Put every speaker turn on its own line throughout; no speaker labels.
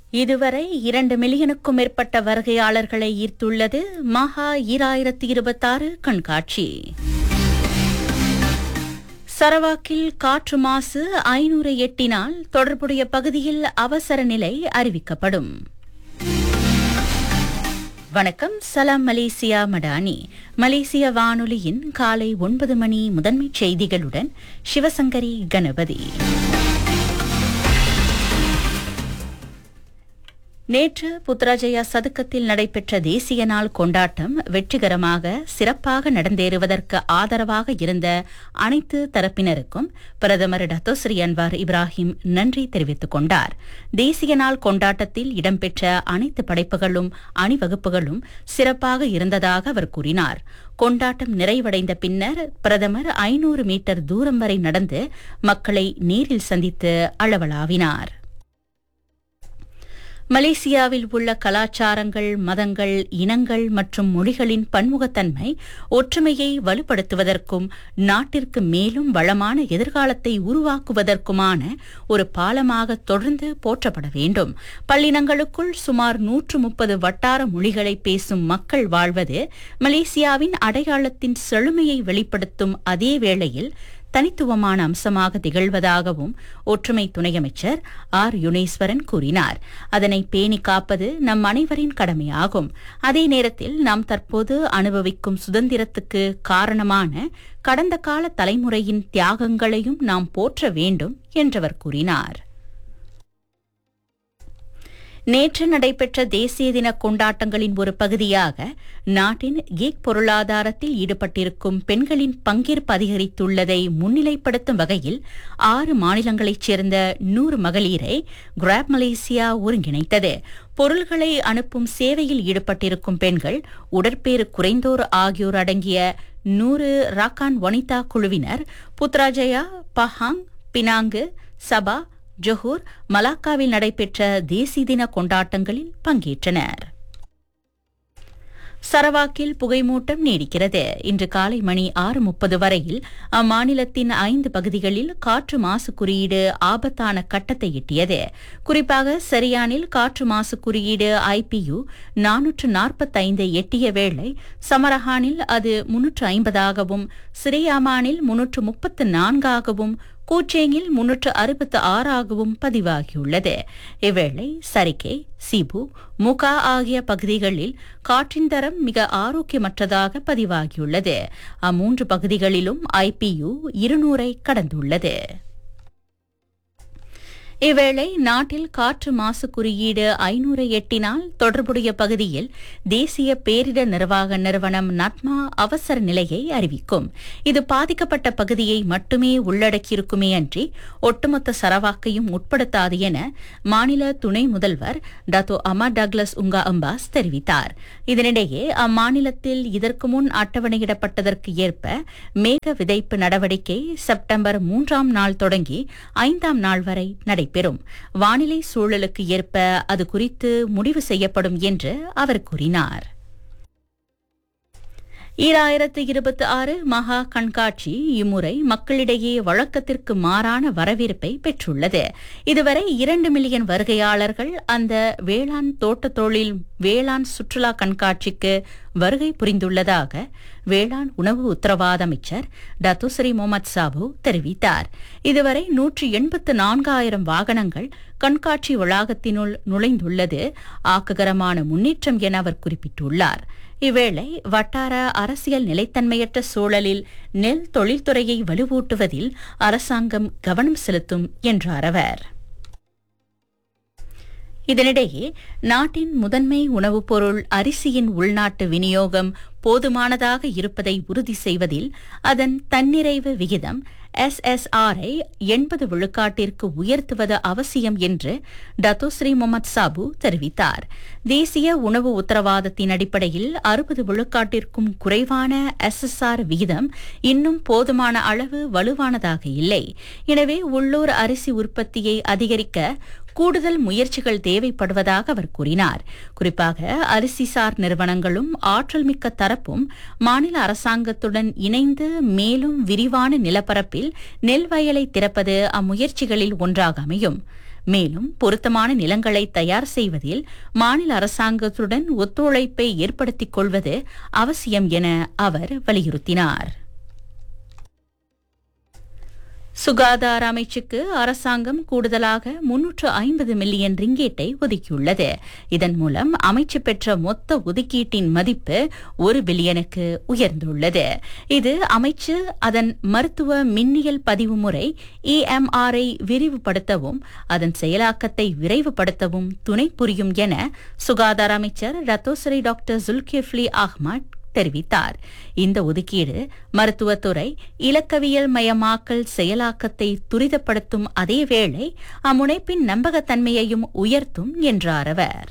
இதுவரை இரண்டு மில்லியனுக்கும் மேற்பட்ட வருகையாளர்களை ஈர்த்துள்ளது மகா ஈராயிரத்தி இருபத்தாறு கண்காட்சி சரவாக்கில் காற்று மாசு ஐநூறு எட்டினால் தொடர்புடைய பகுதியில் அவசர நிலை அறிவிக்கப்படும் வணக்கம் சலாம் மலேசியா மடானி மலேசிய வானொலியின் காலை ஒன்பது மணி முதன்மைச் செய்திகளுடன் சிவசங்கரி கணபதி நேற்று புத்ராஜயா சதுக்கத்தில் நடைபெற்ற தேசிய நாள் கொண்டாட்டம் வெற்றிகரமாக சிறப்பாக நடந்தேறுவதற்கு ஆதரவாக இருந்த அனைத்து தரப்பினருக்கும் பிரதமர் டத்தோஸ்ரீ அன்வார் இப்ராஹிம் நன்றி தெரிவித்துக் கொண்டார் தேசிய நாள் கொண்டாட்டத்தில் இடம்பெற்ற அனைத்து படைப்புகளும் அணிவகுப்புகளும் சிறப்பாக இருந்ததாக அவர் கூறினார் கொண்டாட்டம் நிறைவடைந்த பின்னர் பிரதமர் ஐநூறு மீட்டர் தூரம் வரை நடந்து மக்களை நேரில் சந்தித்து அளவலாவினார் மலேசியாவில் உள்ள கலாச்சாரங்கள் மதங்கள் இனங்கள் மற்றும் மொழிகளின் பன்முகத்தன்மை ஒற்றுமையை வலுப்படுத்துவதற்கும் நாட்டிற்கு மேலும் வளமான எதிர்காலத்தை உருவாக்குவதற்குமான ஒரு பாலமாக தொடர்ந்து போற்றப்பட வேண்டும் பல்லினங்களுக்குள் சுமார் நூற்று முப்பது வட்டார மொழிகளை பேசும் மக்கள் வாழ்வது மலேசியாவின் அடையாளத்தின் செழுமையை வெளிப்படுத்தும் அதே வேளையில் தனித்துவமான அம்சமாக திகழ்வதாகவும் ஒற்றுமை துணையமைச்சர் ஆர் யுனேஸ்வரன் கூறினார் அதனை பேணி காப்பது நம் அனைவரின் கடமையாகும் அதே நேரத்தில் நாம் தற்போது அனுபவிக்கும் சுதந்திரத்துக்கு காரணமான கடந்த கால தலைமுறையின் தியாகங்களையும் நாம் போற்ற வேண்டும் என்றவர் கூறினார் நேற்று நடைபெற்ற தேசிய தின கொண்டாட்டங்களின் ஒரு பகுதியாக நாட்டின் கீக் பொருளாதாரத்தில் ஈடுபட்டிருக்கும் பெண்களின் பங்கேற்பு அதிகரித்துள்ளதை முன்னிலைப்படுத்தும் வகையில் ஆறு மாநிலங்களைச் சேர்ந்த நூறு மகளிரை கிராப் மலேசியா ஒருங்கிணைத்தது பொருள்களை அனுப்பும் சேவையில் ஈடுபட்டிருக்கும் பெண்கள் உடற்பேறு குறைந்தோர் ஆகியோர் அடங்கிய நூறு ராக்கான் வனிதா குழுவினர் Putrajaya Pahang Penang Sabah Johor மலாக்காவில் நடைபெற்ற தேசிய தின கொண்டாட்டங்களில் பங்கேற்றனர் சரவாக்கில் புகைமூட்டம் நீடிக்கிறது இன்று காலை மணி ஆறு முப்பது வரையில் அம்மாநிலத்தின் ஐந்து பகுதிகளில் காற்று மாசு குறியீடு ஆபத்தான கட்டத்தை எட்டியது குறிப்பாக சரியானில் காற்று மாசு குறியீடு ஐபியு நானூற்று நாற்பத்தைந்தை எட்டிய வேளை சமரஹானில் அது முன்னூற்று ஐம்பதாகவும் சிரியாமானில் முன்னூற்று முப்பத்து நான்காகவும் கூச்சேங்கில் முன்னூற்று அறுபத்து ஆறாகவும் பதிவாகியுள்ளது இவ்வேளை சரிகே சிபு முகா ஆகிய பகுதிகளில் காற்றின் தரம் மிக ஆரோக்கியமற்றதாக பதிவாகியுள்ளது அம்மூன்று பகுதிகளிலும் ஐபியு இருநூறை கடந்துள்ளது இவ்வேளை நாட்டில் காற்று மாசு குறியீடு ஐநூறு எட்டினால் தொடர்புடைய பகுதியில் தேசிய பேரிடர் நிர்வாக நிறுவனம் நட்மா அவசர நிலையை அறிவிக்கும் இது பாதிக்கப்பட்ட பகுதியை மட்டுமே உள்ளடக்கியிருக்குமே அன்றி ஒட்டுமொத்த சரவாக்கையும் உட்படுத்தாது என மாநில துணை முதல்வர் டாத்தோ அமா டக்ளஸ் உங்கா அம்பாஸ் தெரிவித்தார் இதனிடையே அம்மாநிலத்தில் இதற்கு முன் அட்டவணையிடப்பட்டதற்கு ஏற்ப மேக விதைப்பு நடவடிக்கை செப்டம்பர் மூன்றாம் நாள் தொடங்கி ஐந்தாம் நாள் வரை நடைபெறும் நடைபெறும் வானிலை சூழலுக்கு ஏற்ப அது குறித்து முடிவு செய்யப்படும் என்று அவர் கூறினார் ஈராயிரத்து இருபத்தி ஆறு மகா கண்காட்சி இம்முறை மக்களிடையே வழக்கத்திற்கு மாறான வரவேற்பை பெற்றுள்ளது இதுவரை இரண்டு மில்லியன் வருகையாளர்கள் அந்த வேளாண் தோட்ட தொழில் வேளாண் சுற்றுலா கண்காட்சிக்கு வருகை புரிந்துள்ளதாக வேளாண் உணவு உத்தரவாத அமைச்சர் டத்துஸ்ரீ முகமது சாபு தெரிவித்தார் இதுவரை நூற்றி எண்பத்து நான்காயிரம் வாகனங்கள் கண்காட்சி வளாகத்தினுள் நுழைந்துள்ளது ஆக்ககரமான முன்னேற்றம் என அவர் குறிப்பிட்டுள்ளார் இவ்வேளை வட்டார அரசியல் நிலைத்தன்மையற்ற சூழலில் நெல் தொழில்துறையை வலுவூட்டுவதில் அரசாங்கம் கவனம் செலுத்தும் என்றார் அவர் இதனிடையே நாட்டின் முதன்மை உணவுப் பொருள் அரிசியின் உள்நாட்டு விநியோகம் போதுமானதாக இருப்பதை உறுதி செய்வதில் அதன் தன்னிறைவு விகிதம் எஸ்எஸ்ஆரை எண்பது விழுக்காட்டிற்கு உயர்த்துவது அவசியம் என்று டத்தோஸ்ரீ முகமது சாபு தெரிவித்தார் தேசிய உணவு உத்தரவாதத்தின் அடிப்படையில் அறுபது விழுக்காட்டிற்கும் குறைவான எஸ்எஸ்ஆர் விகிதம் இன்னும் போதுமான அளவு வலுவானதாக இல்லை எனவே உள்ளூர் அரிசி உற்பத்தியை அதிகரிக்க கூடுதல் முயற்சிகள் தேவைப்படுவதாக அவர் கூறினார் குறிப்பாக அரிசிசார் நிறுவனங்களும் ஆற்றல் மிக்க தரப்பும் மாநில அரசாங்கத்துடன் இணைந்து மேலும் விரிவான நிலப்பரப்பில் நெல் வயலை திறப்பது அம்முயற்சிகளில் ஒன்றாக அமையும் மேலும் பொருத்தமான நிலங்களை தயார் செய்வதில் மாநில அரசாங்கத்துடன் ஒத்துழைப்பை ஏற்படுத்திக் கொள்வது அவசியம் என அவர் வலியுறுத்தினார் சுகாதார அமைச்சுக்கு அரசாங்கம் கூடுதலாக முன்னூற்று ஐம்பது மில்லியன் ரிங்கேட்டை ஒதுக்கியுள்ளது இதன் மூலம் அமைச்சு பெற்ற மொத்த ஒதுக்கீட்டின் மதிப்பு ஒரு பில்லியனுக்கு உயர்ந்துள்ளது இது அமைச்சு அதன் மருத்துவ மின்னியல் பதிவு முறை இஎம்ஆரை விரிவுபடுத்தவும் அதன் செயலாக்கத்தை விரைவுபடுத்தவும் துணை புரியும் என சுகாதார அமைச்சர் ரத்தோசரி டாக்டர் ஜுல்கிஃப்லி அஹ்மத் தெரிவித்தார் இந்த ஒதுக்கீடு மருத்துவத்துறை இலக்கவியல் மயமாக்கல் செயலாக்கத்தை துரிதப்படுத்தும் அதேவேளை அம்முனைப்பின் நம்பகத்தன்மையையும் உயர்த்தும் என்றார் அவர்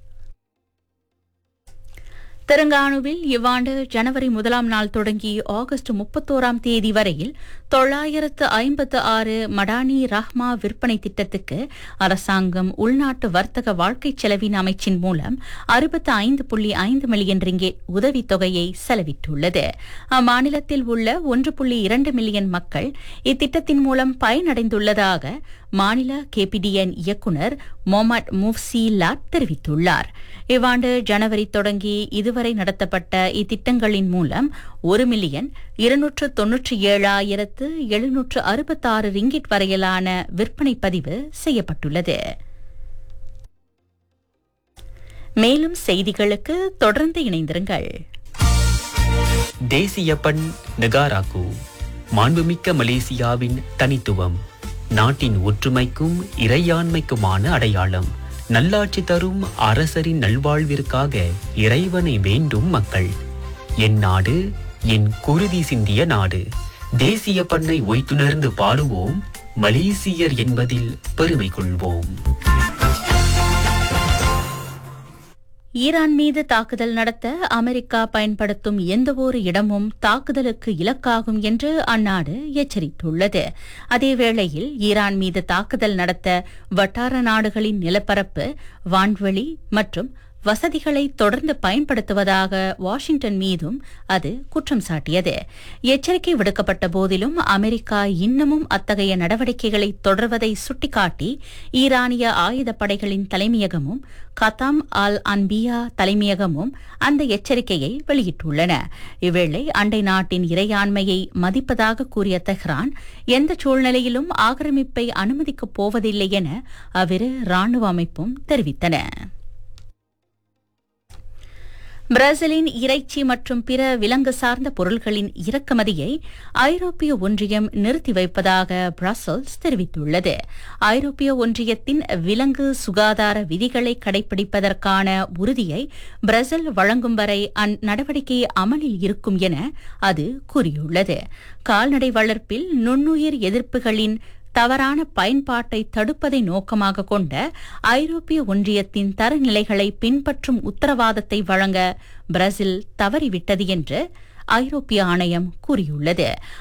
தெலங்கானுவில் இவ்வாண்டு ஜனவரி முதலாம் நாள் தொடங்கி ஆகஸ்ட் முப்பத்தோராம் தேதி வரையில் தொள்ளாயிரத்து ஐம்பத்து ஆறு மடானி ரஹ்மா விற்பனை திட்டத்துக்கு அரசாங்கம் உள்நாட்டு வர்த்தக வாழ்க்கை செலவின் அமைச்சின் மூலம் அறுபத்து ஐந்து புள்ளி ஐந்து மில்லியன் ரிங்கேட் உதவித்தொகையை செலவிட்டுள்ளது அம்மாநிலத்தில் உள்ள ஒன்று புள்ளி இரண்டு மில்லியன் மக்கள் இத்திட்டத்தின் மூலம் பயனடைந்துள்ளதாக மாநில கேபிடிஎன் இயக்குநர் மொமட் முஃப்சி லாட் தெரிவித்துள்ளார் இவ்வாண்டு ஜனவரி தொடங்கி இதுவரை நடத்தப்பட்ட இத்திட்டங்களின் மூலம் ஒரு மில்லியன் இருநூற்று தொன்னூற்றி ஏழாயிரத்து எழுநூற்று அறுபத்தாறு ரிங்கிட் வரையிலான விற்பனை பதிவு செய்யப்பட்டுள்ளது மேலும் செய்திகளுக்கு தொடர்ந்து இணைந்திருங்கள்
தேசிய பண் நெகாராக்கு மாண்புமிக்க மலேசியாவின் தனித்துவம் நாட்டின் ஒற்றுமைக்கும் இறையாண்மைக்குமான அடையாளம் நல்லாட்சி தரும் அரசரின் நல்வாழ்விற்காக இறைவனை வேண்டும் மக்கள் என் நாடு என் குருதி சிந்திய நாடு தேசிய பண்ணை ஒய்த்துணர்ந்து பாடுவோம் மலேசியர் என்பதில் பெருமை கொள்வோம்
ஈரான் மீது தாக்குதல் நடத்த அமெரிக்கா பயன்படுத்தும் எந்தவொரு இடமும் தாக்குதலுக்கு இலக்காகும் என்று அந்நாடு எச்சரித்துள்ளது அதேவேளையில் ஈரான் மீது தாக்குதல் நடத்த வட்டார நாடுகளின் நிலப்பரப்பு வான்வெளி மற்றும் வசதிகளை தொடர்ந்து பயன்படுத்துவதாக வாஷிங்டன் மீதும் அது குற்றம் சாட்டியது எச்சரிக்கை விடுக்கப்பட்ட போதிலும் அமெரிக்கா இன்னமும் அத்தகைய நடவடிக்கைகளை தொடர்வதை சுட்டிக்காட்டி ஈரானிய ஆயுதப்படைகளின் தலைமையகமும் கதாம் அல் அன்பியா தலைமையகமும் அந்த எச்சரிக்கையை வெளியிட்டுள்ளன இவ்வேளை அண்டை நாட்டின் இறையாண்மையை மதிப்பதாக கூறிய தெஹ்ரான் எந்த சூழ்நிலையிலும் ஆக்கிரமிப்பை அனுமதிக்கப் போவதில்லை என அவ்விரு ராணுவ அமைப்பும் தெரிவித்தன பிரேசிலின் இறைச்சி மற்றும் பிற விலங்கு சார்ந்த பொருட்களின் இறக்குமதியை ஐரோப்பிய ஒன்றியம் நிறுத்தி வைப்பதாக பிரசல்ஸ் தெரிவித்துள்ளது ஐரோப்பிய ஒன்றியத்தின் விலங்கு சுகாதார விதிகளை கடைபிடிப்பதற்கான உறுதியை பிரேசில் வழங்கும் வரை அந்நடவடிக்கை அமலில் இருக்கும் என அது கூறியுள்ளது கால்நடை வளர்ப்பில் நுண்ணுயிர் எதிர்ப்புகளின் தவறான பயன்பாட்டை தடுப்பதை நோக்கமாக கொண்ட ஐரோப்பிய ஒன்றியத்தின் தரநிலைகளை பின்பற்றும் உத்தரவாதத்தை வழங்க பிரேசில் தவறிவிட்டது என்று ஐரோப்பிய ஆணையம் கூறியுள்ளது